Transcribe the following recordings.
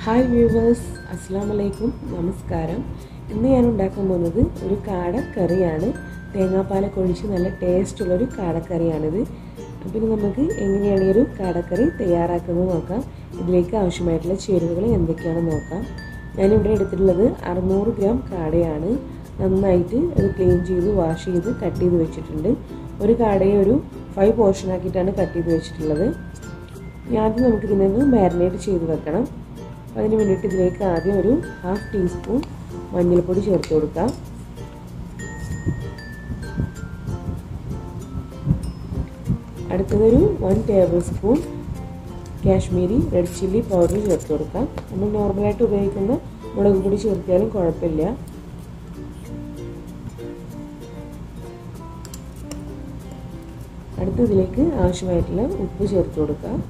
hi viewers അസ്സാം വലൈക്കും നമസ്കാരം ഇന്ന് ഞാൻ ഉണ്ടാക്കാൻ പോകുന്നത് ഒരു കാട കറിയാണ് തേങ്ങാപ്പാലൊക്കെ ഒഴിച്ച് നല്ല ടേസ്റ്റുള്ളൊരു കാടക്കറിയാണിത് അപ്പോൾ ഇനി നമുക്ക് എങ്ങനെയാണ് ഈ ഒരു കാടക്കറി തയ്യാറാക്കുന്നത് നോക്കാം ഇതിലേക്ക് ആവശ്യമായിട്ടുള്ള ചേരുവകൾ എന്തൊക്കെയാണെന്ന് നോക്കാം ഞാനിവിടെ എടുത്തിട്ടുള്ളത് അറുന്നൂറ് ഗ്രാം കാടയാണ് നന്നായിട്ട് അത് ക്ലീൻ ചെയ്ത് വാഷ് ചെയ്ത് കട്ട് ചെയ്ത് വെച്ചിട്ടുണ്ട് ഒരു കാടയെ ഒരു ഫൈവ് പോർഷൻ ആക്കിയിട്ടാണ് കട്ട് ചെയ്ത് വെച്ചിട്ടുള്ളത് ആദ്യം നമുക്ക് ഇതിനൊന്ന് മാരിനേറ്റ് ചെയ്ത് വെക്കണം അതിന് വേണ്ടിയിട്ട് ഇതിലേക്ക് ആദ്യം ഒരു ഹാഫ് ടീസ്പൂൺ മഞ്ഞൾപ്പൊടി ചേർത്ത് കൊടുക്കാം അടുത്തതൊരു one table spoon Kashmiri red chilli powder ചേർത്ത് കൊടുക്കാം നമ്മൾ നോർമലായിട്ട് ഉപയോഗിക്കുന്ന മുളക് പൊടി ചേർത്തിയാലും കുഴപ്പമില്ല അടുത്ത ഇതിലേക്ക് ആവശ്യമായിട്ടുള്ള ഉപ്പ് ചേർത്ത് കൊടുക്കാം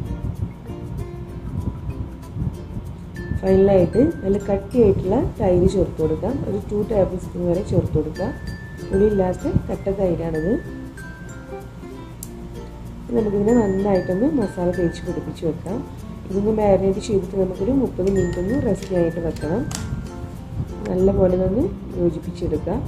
ഫൈനലായിട്ട് നല്ല കട്ടിയായിട്ടുള്ള തൈര് ചേർത്ത് കൊടുക്കാം ഒരു ടു ടേബിൾ സ്പൂൺ വരെ ചേർത്ത് കൊടുക്കാം പുളിയില്ലാത്ത കട്ട തൈരാണിത് നമുക്കിതിനെ നന്നായിട്ടൊന്ന് മസാല തേച്ച് പിടിപ്പിച്ച് വെക്കാം ഇതൊന്ന് മാരിനേറ്റ് ചെയ്തിട്ട് നമുക്കൊരു മുപ്പത് മിനിറ്റ് ഒന്ന് റെസ്റ്റ് ആയിട്ട് വെക്കണം നല്ല പോലെ ഒന്ന് യോജിപ്പിച്ചെടുക്കാം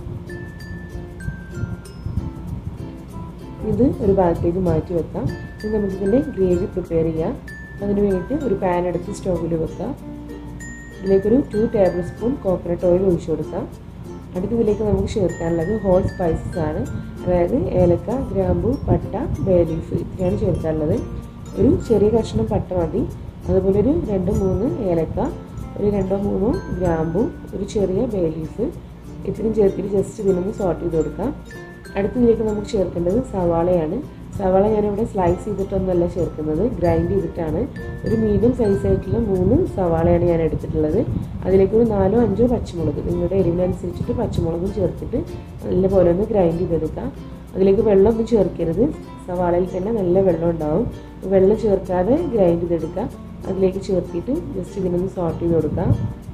ഇത് ഒരു ഭാഗത്തേക്ക് മാറ്റി വെക്കാം ഇനി നമുക്കിതിൻ്റെ ഗ്രേവി പ്രിപ്പയർ ചെയ്യാം അതിന് വേണ്ടിയിട്ട് ഒരു പാൻ എടുത്ത് സ്റ്റൗവിൽ വെക്കാം ഇതിലേക്കൊരു two table spoon coconut oil ഒഴിച്ചു കൊടുക്കാം അടുത്ത ഇതിലേക്ക് നമുക്ക് ചേർക്കാനുള്ളത് ഹോൾ സ്പൈസസ് ആണ് അതായത് ഏലക്ക ഗ്രാമ്പു പട്ട ബേ ലീഫ് ഇത്രയാണ് ചേർക്കാനുള്ളത് ഒരു ചെറിയ കഷ്ണം പട്ട മതി അതുപോലെ ഒരു രണ്ട് മൂന്ന് ഏലക്ക ഒരു രണ്ടോ മൂന്നോ ഗ്രാമ്പു ഒരു ചെറിയ ബേ ലീഫ് ഇത്രയും ചേർത്തിട്ട് ജസ്റ്റ് ഇതിനൊന്ന് സോട്ട് ചെയ്ത് കൊടുക്കാം അടുത്തതിലേക്ക് നമുക്ക് ചേർക്കേണ്ടത് സവാളയാണ് സവാള ഞാനിവിടെ സ്ലൈസ് ചെയ്തിട്ടൊന്നുമല്ല ചേർക്കുന്നത് ഗ്രൈൻഡ് ചെയ്തിട്ടാണ് ഒരു മീഡിയം സൈസ് ആയിട്ടുള്ള മൂന്ന് സവാളയാണ് ഞാൻ എടുത്തിട്ടുള്ളത് അതിലേക്ക് ഒരു നാലോ അഞ്ചോ പച്ചമുളക് നിങ്ങളുടെ എരിവിനനുസരിച്ചിട്ട് പച്ചമുളകും ചേർത്തിട്ട് നല്ലപോലെ ഒന്ന് ഗ്രൈൻഡ് ചെയ്തെടുക്കാം അതിലേക്ക് വെള്ളമൊന്നും ചേർക്കരുത് സവാളയിൽ തന്നെ നല്ല വെള്ളം ഉണ്ടാവും വെള്ളം ചേർക്കാതെ ഗ്രൈൻഡ് ചെയ്തെടുക്കുക അതിലേക്ക് ചേർത്തിട്ട് ജസ്റ്റ് ഇതിനൊന്ന് സോട്ട് ചെയ്ത് കൊടുക്കാം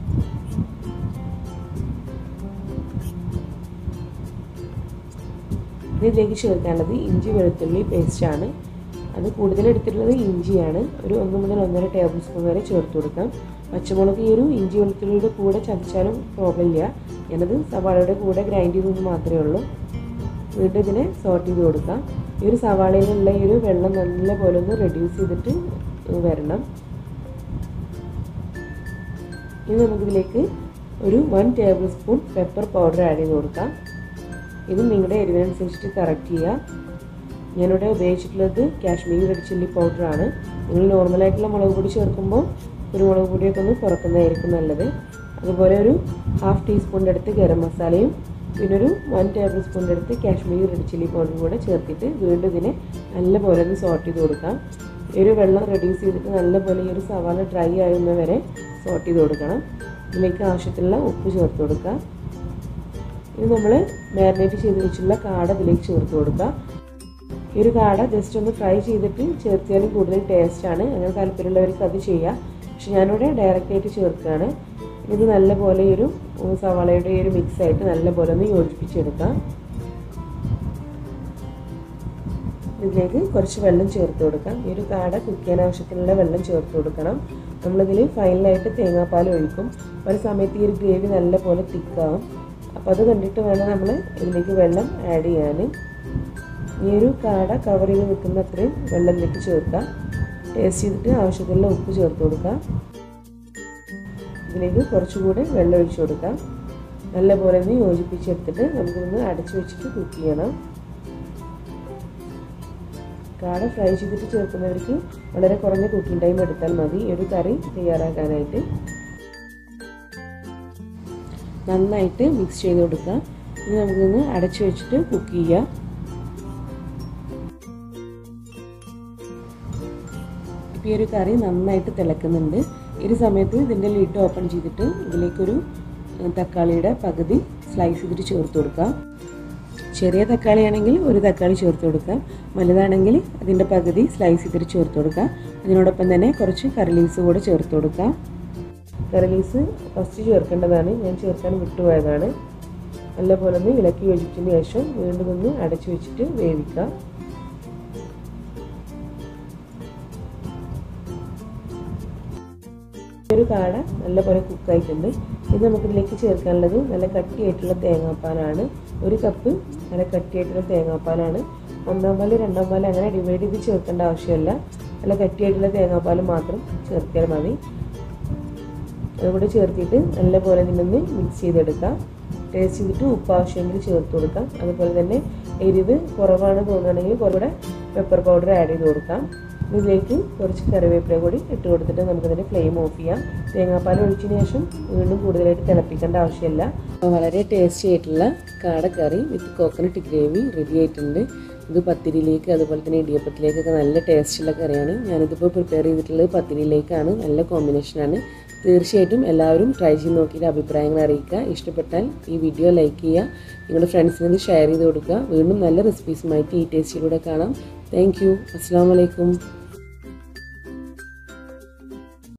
ഇതിലേക്ക് ചേർക്കാനുള്ളത് ഇഞ്ചി വെളുത്തുള്ളി പേസ്റ്റാണ് അത് കൂടുതൽ എടുത്തിട്ടുള്ളത് ഇഞ്ചിയാണ് ഒരു ഒന്ന് മുതൽ ഒന്നര ടേബിൾ സ്പൂൺ വരെ ചേർത്ത് കൊടുക്കാം പച്ചമുളക് ഈ ഒരു ഇഞ്ചി വെളുത്തുള്ളിയുടെ കൂടെ ചതച്ചാലും പ്രോബ്ലം ഇല്ല ഞാനത് സവാളയുടെ കൂടെ ഗ്രൈൻഡ് ചെയ്തെന്ന് മാത്രമേ ഉള്ളൂ വീണ്ടും ഇതിനെ സോട്ട് ചെയ്ത് കൊടുക്കാം ഈ ഒരു സവാളയിലുള്ള ഈ ഒരു വെള്ളം നല്ല പോലെ ഒന്ന് റെഡ്യൂസ് ചെയ്തിട്ട് വരണം ഇനി നമുക്കിതിലേക്ക് ഒരു one table spoon pepper powder add ചെയ്ത് കൊടുക്കാം ഇത് നിങ്ങളുടെ എരിവിനനുസരിച്ചിട്ട് കറക്റ്റ് ചെയ്യുക ഞാനിവിടെ ഉപയോഗിച്ചിട്ടുള്ളത് കാശ്മീരി റെഡ് ചില്ലി പൗഡറാണ് നിങ്ങൾ നോർമലായിട്ടുള്ള മുളക് പൊടി ചേർക്കുമ്പോൾ കുരുമുളക് പൊടിയൊക്കെ ഒന്ന് കുറക്കുന്നതായിരിക്കും നല്ലത് അതുപോലെ ഒരു ഹാഫ് ടീസ്പൂണിൻ്റെ അടുത്ത് ഗരം മസാലയും പിന്നെ ഒരു വൺ ടേബിൾ സ്പൂണിൻ്റെ അടുത്ത് കാശ്മീരി റെഡ് ചില്ലി പൗഡറും കൂടെ ചേർത്തിട്ട് വീണ്ടും ഇതിനെ നല്ലപോലെ ഒന്ന് സോട്ട് ചെയ്ത് കൊടുക്കാം ഈ ഒരു വെള്ളം റെഡ്യൂസ് ചെയ്തിട്ട് നല്ലപോലെ ഈ ഒരു സവാള ഡ്രൈ ആകുന്ന വരെ സോട്ട് ചെയ്ത് കൊടുക്കണം ഇതിലേക്ക് ആവശ്യത്തിനുള്ള ഉപ്പ് ചേർത്ത് കൊടുക്കുക ഇത് നമ്മൾ മാരിനേറ്റ് ചെയ്ത് വെച്ചിട്ടുള്ള കാട ഇതിലേക്ക് ചേർത്ത് കൊടുക്കുക ഈ ഒരു കാട ജസ്റ്റ് ഒന്ന് ഫ്രൈ ചെയ്തിട്ട് ചേർത്തിയാലും കൂടുതൽ ടേസ്റ്റാണ് അങ്ങനെ താല്പര്യമുള്ളവർക്ക് അത് ചെയ്യാം പക്ഷെ ഞാനിവിടെ ഡയറക്റ്റ് ആയിട്ട് ചേർക്കുകയാണ് ഇത് നല്ലപോലെ ഈ ഒരു സവാളയുടെ ഈ ഒരു മിക്സ് ആയിട്ട് നല്ലപോലെ ഒന്ന് യോജിപ്പിച്ചെടുക്കാം ഇതിലേക്ക് കുറച്ച് വെള്ളം ചേർത്ത് കൊടുക്കാം ഈ ഒരു കാട കുക്ക് ചെയ്യാൻ ആവശ്യത്തിനുള്ള വെള്ളം ചേർത്ത് കൊടുക്കണം നമ്മളിതിൽ ഫൈനലായിട്ട് തേങ്ങാപ്പാൽ ഒഴിക്കും ഒരു സമയത്ത് ഈ ഒരു ഗ്രേവി നല്ലപോലെ തിക്കാവും അപ്പോൾ അത് കണ്ടിട്ട് വേണം നമ്മൾ ഇതിലേക്ക് വെള്ളം ആഡ് ചെയ്യാൻ ഈ ഒരു കാട കവർ ചെയ്ത് നിൽക്കുന്ന അത്രയും വെള്ളം ഇതിലേക്ക് ചേർക്കാം ടേസ്റ്റ് ചെയ്തിട്ട് ആവശ്യത്തിനുള്ള ഉപ്പ് ചേർത്ത് കൊടുക്കാം ഇതിലേക്ക് കുറച്ചുകൂടി വെള്ളം ഒഴിച്ചു കൊടുക്കാം നല്ലപോലെ ഒന്ന് യോജിപ്പിച്ചെടുത്തിട്ട് നമുക്കൊന്ന് അടച്ചു വെച്ചിട്ട് കുക്ക് ചെയ്യണം കാട ഫ്രൈ ചെയ്തിട്ട് ചേർക്കുന്നവർക്ക് വളരെ കുറഞ്ഞ കുക്കിംഗ് ടൈം എടുത്താൽ മതി ഈ ഒരു കറി തയ്യാറാക്കാനായിട്ട് നന്നായിട്ട് മിക്സ് ചെയ്ത് കൊടുക്കുക ഇനി നമുക്കൊന്ന് അടച്ചു വെച്ചിട്ട് കുക്ക് ചെയ്യാം ഇപ്പോൾ ഈ ഒരു കറി നന്നായിട്ട് തിളക്കുന്നുണ്ട് ഈ ഒരു സമയത്ത് ഇതിൻ്റെ ലിഡ് ഓപ്പൺ ചെയ്തിട്ട് ഇതിലേക്കൊരു തക്കാളിയുടെ പകുതി സ്ലൈസ് ചെയ്തിട്ട് ചേർത്ത് കൊടുക്കാം ചെറിയ തക്കാളി ആണെങ്കിൽ ഒരു തക്കാളി ചേർത്ത് കൊടുക്കാം വലുതാണെങ്കിൽ അതിൻ്റെ പകുതി സ്ലൈസ് ചെയ്തിട്ട് ചേർത്ത് കൊടുക്കാം അതിനോടൊപ്പം തന്നെ കുറച്ച് കറി ലീവ്സ് കൂടെ ചേർത്ത് കൊടുക്കാം കറി ലീവ്സ് ഫസ്റ്റ് ചേർക്കേണ്ടതാണ് ഞാൻ ചേർക്കാൻ വിട്ടുപോയതാണ് നല്ലപോലെ ഒന്ന് ഇളക്കി യോജിച്ചതിന് ശേഷം വീണ്ടും ഒന്ന് അടച്ചു വെച്ചിട്ട് വേവിക്കാം ഒരു കാട നല്ലപോലെ കുക്കായിട്ടുണ്ട് ഇത് നമുക്കിതിലേക്ക് ചേർക്കാനുള്ളത് നല്ല കട്ടിയായിട്ടുള്ള തേങ്ങാപ്പാലാണ് ഒരു കപ്പ് നല്ല കട്ടിയായിട്ടുള്ള തേങ്ങാപ്പാലാണ് ഒന്നാം പാല് രണ്ടാം പാല് അങ്ങനെ ഡിവൈഡ് ചെയ്ത് ചേർക്കേണ്ട ആവശ്യമില്ല നല്ല കട്ടിയായിട്ടുള്ള തേങ്ങാപ്പാൽ മാത്രം ചേർത്തിയാൽ മതി അതുകൂടെ ചേർത്തിട്ട് നല്ലപോലെ നിന്നൊന്ന് മിക്സ് ചെയ്തെടുക്കാം ടേസ്റ്റ് ചെയ്തിട്ട് ഉപ്പ് ആവശ്യമെങ്കിൽ ചേർത്ത് കൊടുക്കാം അതുപോലെ തന്നെ എരിവ് കുറവാണ് തോന്നുകയാണെങ്കിൽ കുറച്ചുകൂടെ പെപ്പർ പൗഡർ ആഡ് ചെയ്ത് കൊടുക്കാം ഇതിലേക്ക് കുറച്ച് കറിവേപ്പില കൂടി ഇട്ട് കൊടുത്തിട്ട് നമുക്കതിൻ്റെ ഫ്ലെയിം ഓഫ് ചെയ്യാം തേങ്ങാപ്പാൽ ഒഴിച്ചതിന് ശേഷം വീണ്ടും കൂടുതലായിട്ട് തിളപ്പിക്കേണ്ട ആവശ്യമില്ല വളരെ ടേസ്റ്റി ആയിട്ടുള്ള കാടക്കറി വിത്ത് കോക്കനട്ട് ഗ്രേവി റെഡി ആയിട്ടുണ്ട് ഇത് പത്തിരിയിലേക്ക് അതുപോലെ തന്നെ ഇടിയപ്പത്തിലേക്കൊക്കെ നല്ല ടേസ്റ്റുള്ള കറിയാണ് ഞാനിതിപ്പോൾ പ്രിപ്പയർ ചെയ്തിട്ടുള്ളത് പത്തിരിയിലേക്കാണ് നല്ല കോമ്പിനേഷനാണ് തീർച്ചയായിട്ടും എല്ലാവരും ട്രൈ ചെയ്ത് നോക്കിയിട്ട് അഭിപ്രായങ്ങൾ അറിയിക്കുക ഇഷ്ടപ്പെട്ടാൽ ഈ വീഡിയോ ലൈക്ക് ചെയ്യുക നിങ്ങളുടെ ഫ്രണ്ട്സിന് ഷെയർ ചെയ്ത് കൊടുക്കുക വീണ്ടും നല്ല റെസിപ്പീസുമായിട്ട് ഈ ടേസ്റ്റിലൂടെ കാണാം താങ്ക് യു അസ്സാം വലൈക്കും